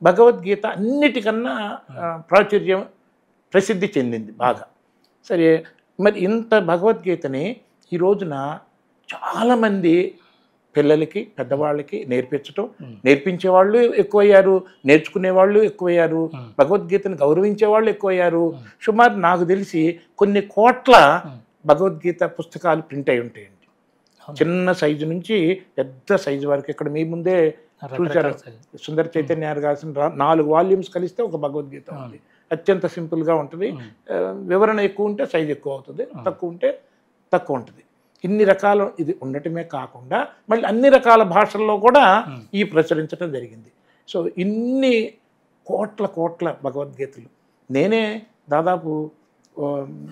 భగవద్గీత అన్నిటికన్నా ఆ, ప్రాచుర్యం ప్రసిద్ధి చెందింది బాగా సరే మరి ఇంత భగవద్గీతని ఈ రోజున చాలామంది పిల్లలకి పెద్దవాళ్ళకి నేర్పించటం నేర్పించే వాళ్ళు ఎక్కువయ్యారు నేర్చుకునే వాళ్ళు ఎక్కువయ్యారు భగవద్గీతను గౌరవించే వాళ్ళు ఎక్కువయ్యారు సుమారు నాకు తెలిసి కొన్ని కోట్ల భగవద్గీత పుస్తకాలు ప్రింట్ అయి ఉంటాయండి చిన్న సైజు నుంచి పెద్ద సైజు వరకు ఇక్కడ మీ ముందే చూశారు సుందర చైతన్య గారు రాసిన రా- నాలుగు వాల్యూమ్స్ కలిస్తే ఒక భగవద్గీత ఉంది అత్యంత సింపుల్గా ఉంటుంది ఆ, వివరణ ఎక్కువ ఉంటే సైజు ఎక్కువ అవుతుంది తక్కువ ఉంటే తక్కువ ఉంటుంది ఇన్ని రకాల ఇది ఉండటమే కాకుండా మళ్ళీ అన్ని రకాల భాషల్లో కూడా ఈ ప్రచురించడం జరిగింది సో ఇన్ని కోట్ల కోట్ల భగవద్గీతలు నేనే దాదాపు ఆ,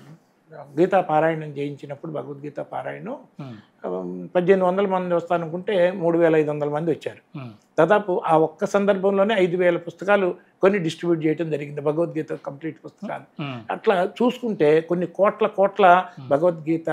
గీతా పారాయణం చేయించినప్పుడు భగవద్గీత పారాయణం ఆ, పద్దెనిమిది వందల మంది వస్తానుకుంటే మూడు వేల ఐదు వందల మంది వచ్చారు దాదాపు ఆ ఒక్క సందర్భంలోనే ఐదు వేల పుస్తకాలు కొన్ని డిస్ట్రిబ్యూట్ చేయడం జరిగింది భగవద్గీత కంప్లీట్ పుస్తకాలు అట్లా చూసుకుంటే కొన్ని కోట్ల కోట్ల భగవద్గీత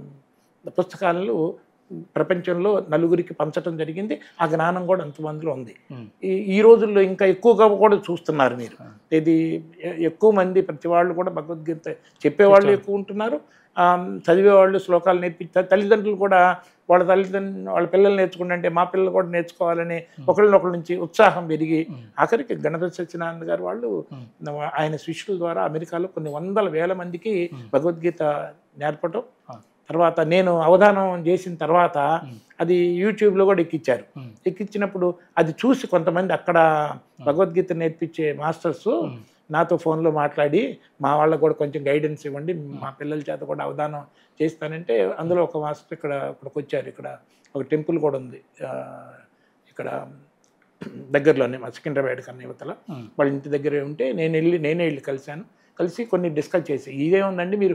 పుస్తకాలు ప్రపంచంలో నలుగురికి పంచడం జరిగింది ఆ జ్ఞానం కూడా అంతమందిలో ఉంది ఈ ఈ రోజుల్లో ఇంకా ఎక్కువగా కూడా చూస్తున్నారు మీరు ఇది ఎ- ఎక్కువ మంది ప్రతి వాళ్ళు కూడా భగవద్గీత చెప్పేవాళ్ళు ఎక్కువ ఉంటున్నారు ఆ, చదివేవాళ్ళు శ్లోకాలు నేర్పించ తల్లిదండ్రులు కూడా వాళ్ళ తల్లిదండ్రులు వాళ్ళ పిల్లలు నేర్చుకుంటే మా పిల్లలు కూడా నేర్చుకోవాలని ఒకళ్ళనొకళ్ళ నుంచి ఉత్సాహం పెరిగి ఆఖరికి గణపతి సత్యనారాయణ గారు వాళ్ళు ఆయన శిష్యుల ద్వారా అమెరికాలో కొన్ని వందల వేల మందికి భగవద్గీత నేర్పటం తర్వాత నేను అవధానం చేసిన తర్వాత అది యూట్యూబ్లో కూడా ఎక్కిచ్చారు ఎక్కించినప్పుడు అది చూసి కొంతమంది అక్కడ భగవద్గీత నేర్పించే మాస్టర్స్ నాతో ఫోన్లో మాట్లాడి మా వాళ్ళకు కూడా కొంచెం గైడెన్స్ ఇవ్వండి మా పిల్లల చేత కూడా అవధానం చేస్తానంటే అందులో ఒక మాస్టర్ ఇక్కడ ఇక్కడికి వచ్చారు ఇక్కడ ఒక టెంపుల్ కూడా ఉంది ఆ, ఇక్కడ దగ్గరలోనే మా సికింద్రాబాద్ కన్నా యువతల వాళ్ళ ఇంటి దగ్గరే ఉంటే నేను వెళ్ళి నేనే వెళ్ళి కలిశాను కలిసి కొన్ని డిస్కస్ చేసి ఇదేముందండి మీరు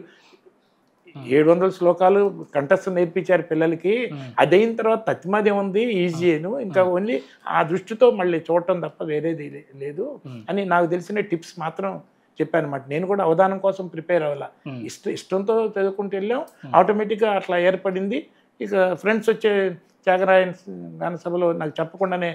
ఏడు వందల శ్లోకాలు కంఠస్థం నేర్పించారు పిల్లలకి అది అయిన తర్వాత తత్మది ఉంది ఈజీ అను ఇంకా ఓన్లీ ఆ దృష్టితో మళ్ళీ చూడటం తప్ప వేరేది లే- లేదు అని నాకు తెలిసిన టిప్స్ మాత్రం చెప్పాను అనమాట నేను కూడా అవధానం కోసం ప్రిపేర్ అవ్వాల ఇష్ట ఇష్టంతో చదువుకుంటూ వెళ్ళాం ఆటోమేటిక్గా అట్లా ఏర్పడింది ఇక ఫ్రెండ్స్ వచ్చే త్యాగరాయన్ గాన సభలో నాకు చెప్పకుండానే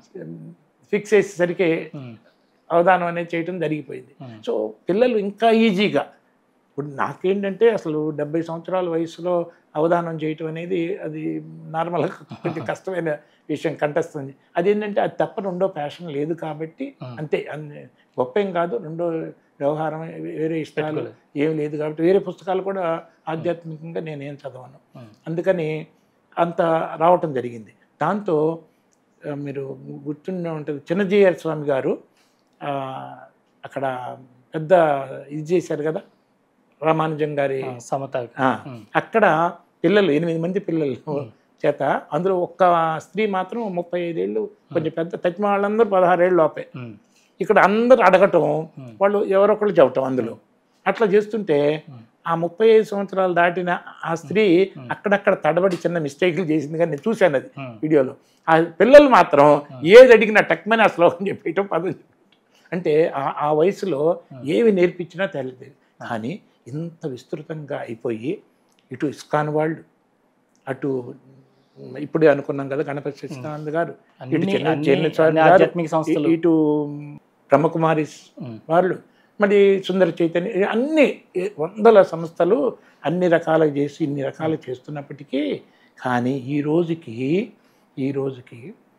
ఫిక్స్ చేసేసరికి అవధానం అనేది చేయటం జరిగిపోయింది సో పిల్లలు ఇంకా ఈజీగా ఇప్పుడు నాకేంటంటే అసలు డెబ్బై సంవత్సరాల వయసులో అవధానం చేయటం అనేది అది నార్మల్గా కొంచెం కష్టమైన విషయం కంటస్తుంది అదేంటంటే అది తప్ప రెండో ప్యాషన్ లేదు కాబట్టి అంతే అన్ని గొప్ప ఏం కాదు రెండో వ్యవహారం వేరే ఇష్టాలు ఏం లేదు కాబట్టి వేరే పుస్తకాలు కూడా ఆధ్యాత్మికంగా నేనేం చదవను అందుకని అంత రావటం జరిగింది దాంతో ఆ, మీరు గుర్తుండే ఉంటుంది చిన్నజీయర్ స్వామి గారు ఆ, అక్కడ పెద్ద ఇది చేశారు కదా రామానుజం గారి సమత ఆ, అక్కడ పిల్లలు ఎనిమిది మంది పిల్లలు చేత అందులో ఒక్క స్త్రీ మాత్రం ముప్పై ఐదేళ్ళు కొంచెం పెద్ద తగ్గిన వాళ్ళందరూ పదహారేళ్ళు లోపే ఇక్కడ అందరూ అడగటం వాళ్ళు ఎవరొకళ్ళు చెప్పటం అందులో అట్లా చేస్తుంటే ఆ ముప్పై ఐదు సంవత్సరాలు దాటిన ఆ స్త్రీ అక్కడక్కడ తడబడి చిన్న మిస్టేక్లు చేసింది కానీ నేను చూశాను అది వీడియోలో ఆ పిల్లలు మాత్రం ఏది అడిగినా టక్మని ఆ శ్లోకం చెప్పేయటం పదం చెప్పేయటం. అంటే ఆ ఆ వయసులో ఏవి నేర్పించినా తెలియదు కానీ ఇంత విస్తృతంగా అయిపోయి ఇటు ఇస్కాన్ వాళ్ళు అటు ఇప్పుడే అనుకున్నాం కదా గణపతి సత్యనారాయణ గారు ఇటు అన్ని- చిన్న అన్ని- చిన్న స్వామి అన్ని గారు, ఆధ్యాత్మిక సంస్థలు. ఇ- ఇటు బ్రహ్మకుమారిస్ ఉమ్. వాళ్ళు మరి సుందర చైతన్య అన్ని వందల సంస్థలు అన్ని రకాలు చేసి ఇన్ని రకాలు చేస్తున్నప్పటికీ కానీ ఈ రోజుకి ఈ రోజుకి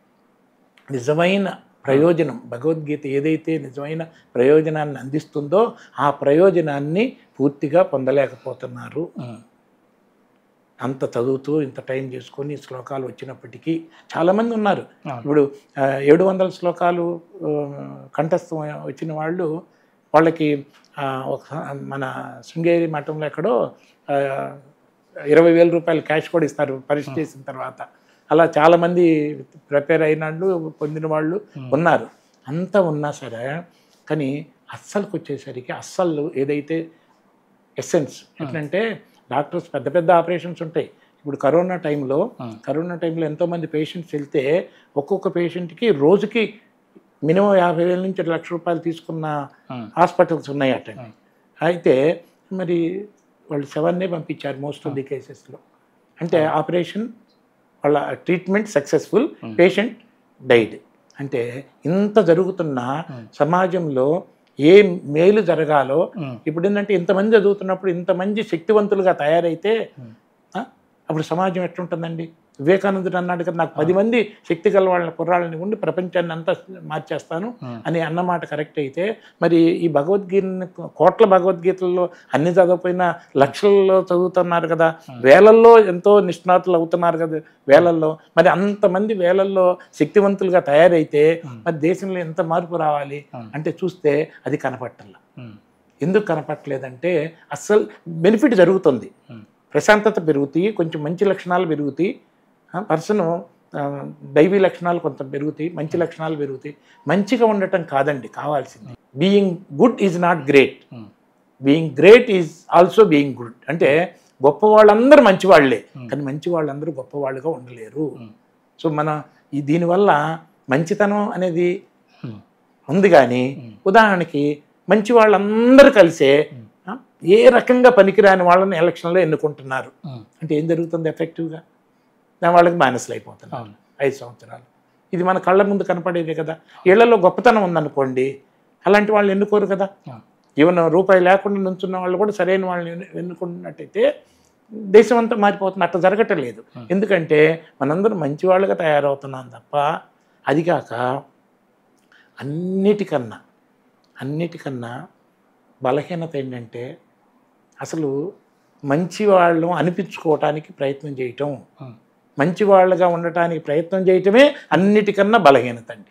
నిజమైన ప్రయోజనం భగవద్గీత ఏదైతే నిజమైన ప్రయోజనాన్ని అందిస్తుందో ఆ ప్రయోజనాన్ని పూర్తిగా పొందలేకపోతున్నారు ఉమ్. అంత చదువుతూ ఇంత టైం చేసుకొని శ్లోకాలు వచ్చినప్పటికీ చాలామంది ఉన్నారు అవును. ఇప్పుడు ఆ, ఏడు వందల శ్లోకాలు ఆ, కంఠస్థం వచ్చిన వాళ్ళు వాళ్ళకి ఆ, ఒక మన శృంగేరి మఠంలో ఎక్కడో ఆ, ఇరవై వేల రూపాయలు క్యాష్ కూడా ఇస్తారు పరీక్ష చేసిన తర్వాత అలా చాలామంది ప్రిపేర్ అయిన వాళ్ళు పొందిన వాళ్ళు ఉన్నారు అంతా ఉన్నా సరే కానీ అస్సలకు వచ్చేసరికి అస్సలు ఏదైతే ఎసెన్స్ ఎట్లంటే డాక్టర్స్ పెద్ద పెద్ద ఆపరేషన్స్ ఉంటాయి ఇప్పుడు కరోనా టైంలో కరోనా టైంలో ఎంతోమంది పేషెంట్స్ వెళ్తే ఒక్కొక్క పేషెంట్కి రోజుకి మినిమం యాభై వేల నుంచి లక్ష రూపాయలు తీసుకున్న Hmm. హాస్పిటల్స్ ఉన్నాయి అట అయితే మరి వాళ్ళు సెవెన్నే పంపించారు మోస్ట్ ఆఫ్ ది కేసెస్లో అంటే ఆపరేషన్ వాళ్ళ ట్రీట్మెంట్ సక్సెస్ఫుల్ పేషెంట్ డైడ్ అంటే ఇంత జరుగుతున్న సమాజంలో ఏ మేలు జరగాలో ఉమ్. ఇప్పుడు ఏంటంటే ఇంతమంది చదువుతున్నప్పుడు ఇంతమంది శక్తివంతులుగా తయారైతే ఆ, అప్పుడు సమాజం ఎట్లుంటుందండి వివేకానందుడు అన్నాడు కదా నాకు పది మంది శక్తి గల వాళ్ళ కుర్రాళ్ళని ఉండి ప్రపంచాన్ని అంతా మార్చేస్తాను అని అన్నమాట కరెక్ట్ అయితే మరి ఈ భగవద్గీతని కోట్ల భగవద్గీతల్లో అన్ని చదవకపోయినా లక్షల్లో చదువుతున్నారు కదా వేలల్లో ఎంతో నిష్ణాతులు అవుతున్నారు కదా వేలల్లో మరి అంతమంది వేలల్లో శక్తివంతులుగా తయారైతే మరి దేశంలో ఎంత మార్పు రావాలి అంటే చూస్తే అది కనపట్టల్లా ఉమ్. ఎందుకు కనపట్లేదంటే అస్సలు బెనిఫిట్ జరుగుతుంది ఉమ్. ప్రశాంతత పెరుగుతాయి కొంచెం మంచి లక్షణాలు పెరుగుతాయి పర్సన్ దైవీ లక్షణాలు కొంత పెరుగుతాయి మంచి లక్షణాలు పెరుగుతాయి మంచిగా ఉండటం కాదండి కావాల్సింది being good is not great um. Being great is also being good అంటే గొప్ప వాళ్ళందరూ మంచి వాళ్ళే కానీ మంచి వాళ్ళందరూ గొప్ప వాళ్ళుగా ఉండలేరు సో మన ఈ దీనివల్ల మంచితనం అనేది ఉమ్. ఉంది కానీ ఉదాహరణకి మంచి వాళ్ళందరూ కలిసే ఆ, ఏ రకంగా పనికిరాని వాళ్ళని ఎలక్షన్లో ఎన్నుకుంటున్నారు ఉమ్. అంటే ఏం జరుగుతుంది ఎఫెక్టివ్గా దాని వాళ్ళకి బానిసలు అయిపోతున్నారు అవును. ఐదు సంవత్సరాలు ఇది మన కళ్ళ ముందు కనపడేదే కదా ఇళ్లలో గొప్పతనం ఉందనుకోండి అలాంటి వాళ్ళు ఎన్నుకోరు కదా ఆ. ఈవెన్ రూపాయి లేకుండా నుంచున్న వాళ్ళు కూడా సరైన వాళ్ళని ఎన్ను- ఎన్నుకున్నట్టయితే దేశం అంతా మారిపోతుంది అట్లా జరగటం లేదు ఎందుకంటే మనందరం మంచి వాళ్ళుగా తయారవుతున్నాం తప్ప అది కాక అన్నిటికన్నా అన్నిటికన్నా బలహీనత ఏంటంటే అసలు మంచి వాళ్ళం అనిపించుకోవటానికి ప్రయత్నం చేయటం ఉమ్. మంచి వాళ్ళగా ఉండటానికి ప్రయత్నం చేయటమే అన్నిటికన్నా బలహీనత అండి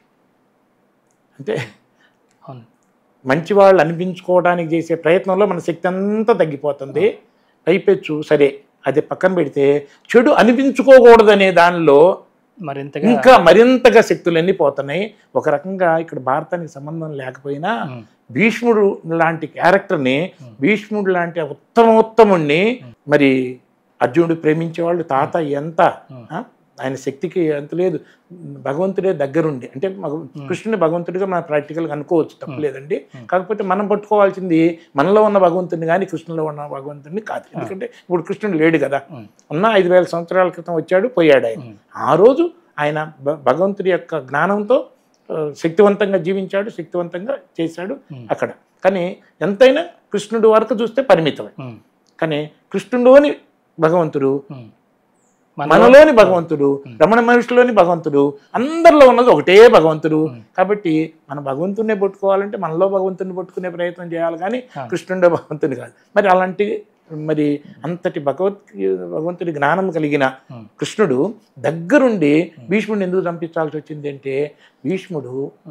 అంటే అవును మంచి వాళ్ళు అనిపించుకోవడానికి చేసే ప్రయత్నంలో మన శక్తి అంతా తగ్గిపోతుంది పైపెచ్చు సరే అది పక్కన పెడితే చెడు అనిపించుకోకూడదనే దానిలో మరింతగా ఇంకా మరింతగా శక్తులన్నీ పోతున్నాయి ఒక రకంగా ఇక్కడ భారతానికి సంబంధం లేకపోయినా ఉమ్. భీష్ముడు లాంటి క్యారెక్టర్ని భీష్ముడు లాంటి ఉత్తమోత్తముణ్ణి మరి అర్జునుడు ప్రేమించేవాళ్ళు తాత ఎంత ఆ? ఆయన శక్తికి ఎంత లేదు భగవంతుడే దగ్గరుండి అంటే మగ- కృష్ణుని భగవంతుడిగా మనం ప్రాక్టికల్గా అనుకోవచ్చు తప్పలేదండి కాకపోతే మనం పట్టుకోవాల్సింది మనలో ఉన్న భగవంతుని కానీ కృష్ణులో ఉన్న భగవంతుని కాదు ఎందుకంటే ఇప్పుడు కృష్ణుడు లేడు కదా ఉమ్. ఉన్న ఐదు వేల సంవత్సరాల క్రితం వచ్చాడు పోయాడు ఆయన ఆ రోజు ఆయన భ- భగవంతుడి యొక్క జ్ఞానంతో ఆ, శక్తివంతంగా జీవించాడు శక్తివంతంగా చేశాడు అక్కడ కానీ ఎంతైనా కృష్ణుడు వరకు చూస్తే పరిమితమే ఉమ్. కానీ కృష్ణుడులోని భగవంతుడు ఉమ్. మనలోని భగవంతుడు రమణ మహర్షిలోని భగవంతుడు అందరిలో ఉన్నది ఒకటే భగవంతుడు కాబట్టి మన భగవంతుడినే పట్టుకోవాలంటే మనలో భగవంతుడిని పట్టుకునే ప్రయత్నం చేయాలి కానీ కృష్ణుడే భగవంతుని కాదు మరి అలాంటి మరి అంతటి భగవత్ భగవంతుడి జ్ఞానం కలిగిన కృష్ణుడు దగ్గరుండి భీష్ముడిని ఎందుకు చంపించాల్సి వచ్చింది అంటే భీష్ముడు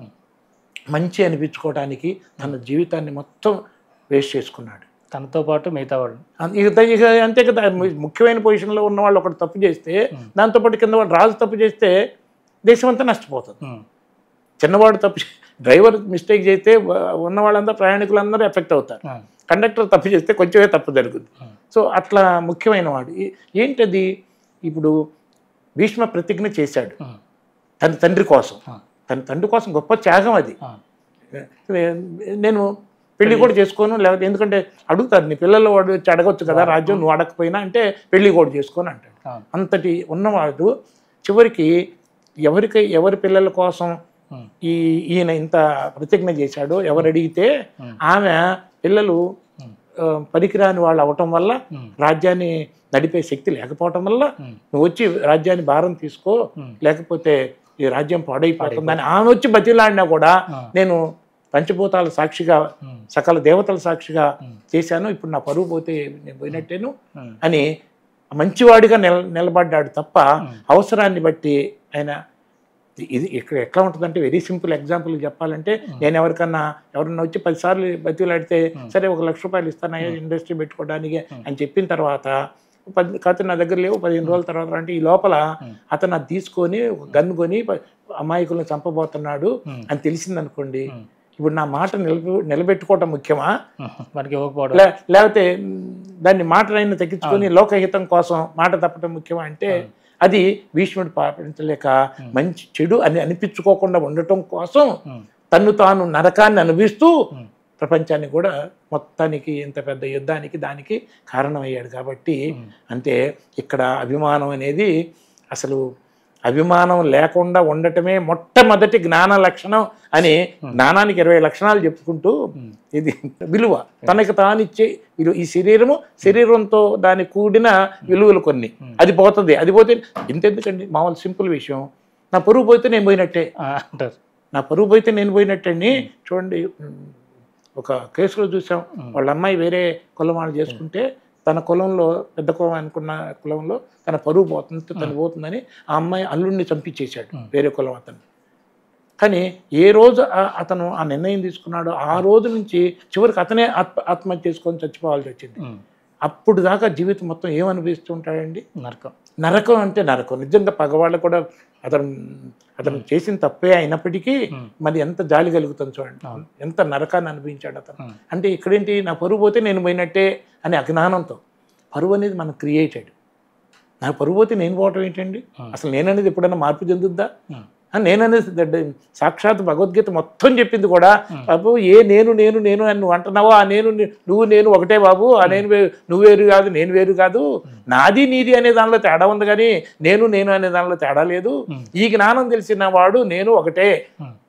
మంచి అనిపించుకోవడానికి తన జీవితాన్ని మొత్తం వేస్ట్ చేసుకున్నాడు తనతో పాటు మిగతా వాళ్ళు అం- ఇక ద- ఇక అంతే కదా ము- ముఖ్యమైన పొజిషన్లో ఉన్న వాళ్ళు ఒకటి తప్పు చేస్తే దాంతోపాటు కింద వాడు రాజు తప్పు చేస్తే దేశం అంతా నష్టపోతుంది ఉమ్. చిన్నవాడు తప్పు చే- డ్రైవర్ మిస్టేక్ చేస్తే వ- ఉన్న వాళ్ళందరూ ప్రయాణికులందరూ ఎఫెక్ట్ అవుతారు ఆ. కండక్టర్ తప్పు చేస్తే కొంచెమే తప్పు జరుగుతుంది సో అట్లా ముఖ్యమైన వాడు ఈ- ఏంటది ఇప్పుడు భీష్మ ప్రతిజ్ఞ చేశాడు ఉమ్. తన తండ్రి కోసం ఆ. తన తండ్రి కోసం గొప్ప త్యాగం అది ఆ. నేను పెళ్లి కూడా చేసుకోను లేకపోతే ఎందుకంటే అడుగుతారు నీ పిల్లలు వాడు వచ్చి అడగొచ్చు కదా రాజ్యం నువ్వు అడగకపోయినా అంటే పెళ్లి కూడా చేసుకోను అంటాడు ఆ. అంతటి ఉన్నవాడు చివరికి ఎవరికి ఎవరి పిల్లల కోసం ఉమ్. ఈ ఈయన ఇంత ప్రతిజ్ఞ చేశాడో ఎవరు అడిగితే ఆమె పిల్లలు ఆ, పనికిరాని వాళ్ళు అవటం వల్ల ఉమ్. రాజ్యాన్ని నడిపే శక్తి లేకపోవటం వల్ల ఉమ్. నువ్వు వచ్చి రాజ్యాన్ని భారం తీసుకో ఉమ్. లేకపోతే ఈ రాజ్యం పాడైపోతుందని ఆమె వచ్చి బతిలాడినా కూడా ఆ. నేను పంచభూతాల సాక్షిగా ఉమ్. సకల దేవతల సాక్షిగా చేశాను ఇప్పుడు నా పరువు పోతే నేను పోయినట్టేను ఉమ్. అని మంచివాడిగా నిల నిలబడ్డాడు తప్ప అవసరాన్ని బట్టి ఆయన ఇది ఇక్కడ ఎట్లా ఉంటుందంటే వెరీ సింపుల్ ఎగ్జాంపుల్ చెప్పాలంటే నేను ఎవరికన్నా ఎవరన్నా వచ్చి పదిసార్లు బతిలాడితే సరే ఒక లక్ష రూపాయలు ఇస్తానయ్యా ఇండస్ట్రీ పెట్టుకోవడానికి అని చెప్పిన తర్వాత పది కాకపోతే నా దగ్గర లేవు పదిహేను రోజుల తర్వాత అంటే ఈ లోపల అతను అది తీసుకొని ఒక గన్ కొని ప- అమాయకులను చంపబోతున్నాడు అని తెలిసిందనుకోండి ఇప్పుడు నా మాట నిలబె నిలబెట్టుకోవటం ముఖ్యమా ఉమ్. మనకి ఇవ్వకపోవడం లే- లేకపోతే మ్, దాన్ని మాటలైనా తగ్గించుకొని లోకహితం కోసం మాట తప్పటం ముఖ్యమా అంటే అది భీష్ముడు పాటించలేక మంచి చెడు అని అనిపించుకోకుండా ఉండటం కోసం ఉమ్. తన్ను తాను నరకాన్ని అనుభవిస్తూ ఉమ్. ప్రపంచాన్ని కూడా మొత్తానికి ఇంత పెద్ద యుద్ధానికి దానికి కారణమయ్యాడు కాబట్టి అంటే ఇక్కడ అభిమానం అనేది అసలు అభిమానం లేకుండా ఉండటమే మొట్టమొదటి జ్ఞాన లక్షణం అని జ్ఞానానికి ఇరవై లక్షణాలు చెప్పుకుంటూ ఇది విలువ తనకి తానిచ్చే విలువ ఈ శరీరము శరీరంతో దాని కూడిన విలువలు కొన్ని అది పోతుంది అది పోతే ఇంతెందుకండి మామూలు సింపుల్ విషయం నా పరువు పోతే నేను పోయినట్టే ఆ, అంటారు నా పరువు పోతే నేను పోయినట్టండి చూడండి ఉమ్, ఒక కేసులో చూసాం వాళ్ళ అమ్మాయి వేరే కులం వాళ్ళు చేసుకుంటే తన కులంలో పెద్ద కులం అనుకున్న కులంలో తన పరువు పోతుంది తను పోతుందని ఆ అమ్మాయి అల్లుడిని చంపించేశాడు వేరే కులం అతను కానీ ఏ రోజు ఆ- అతను ఆ నిర్ణయం తీసుకున్నాడో ఆ రోజు నుంచి చివరికి అతనే ఆత్మ ఆత్మహత్య చేసుకొని చచ్చిపోవాల్సి వచ్చింది ఉమ్. అప్పుడు దాకా జీవితం మొత్తం ఏమనిపిస్తూ ఉంటాడండి నరకం నరకం అంటే నరకం నిజంగా పగవాళ్ళు కూడా అతను అతను చేసిన తప్పే అయినప్పటికీ మరి ఎంత జాలి కలుగుతుంది చూడండి ఎంత నరకాన్ని అనుభవించాడు అతను ఉమ్. అంటే ఇక్కడేంటి నా పరువు పోతే నేను పోయినట్టే అనే అజ్ఞానంతో పరువు అనేది మనకు క్రియేటెడ్ నా పరువు పోతే నేను పోవటం ఏంటండి అసలు నేననేది ఎప్పుడైనా మార్పు చెందుద్దా ఉమ్. ఆ, నేననేది దడ్డ- సాక్షాత్ భగవద్గీత మొత్తం చెప్పింది కూడా బాబు ఏ నేను నేను నేను అని నువ్వు అంటున్నావో ఆ నేను ని- నువ్వు నేను ఒకటే బాబు ఆ నేను వే- నువ్వు వేరు కాదు నేను వేరు కాదు నాది నీది అనే దానిలో తేడా ఉంది కానీ నేను నేను అనే దానిలో తేడా లేదు ఈ జ్ఞానం తెలిసిన వాడు నేను ఒకటే ఉమ్.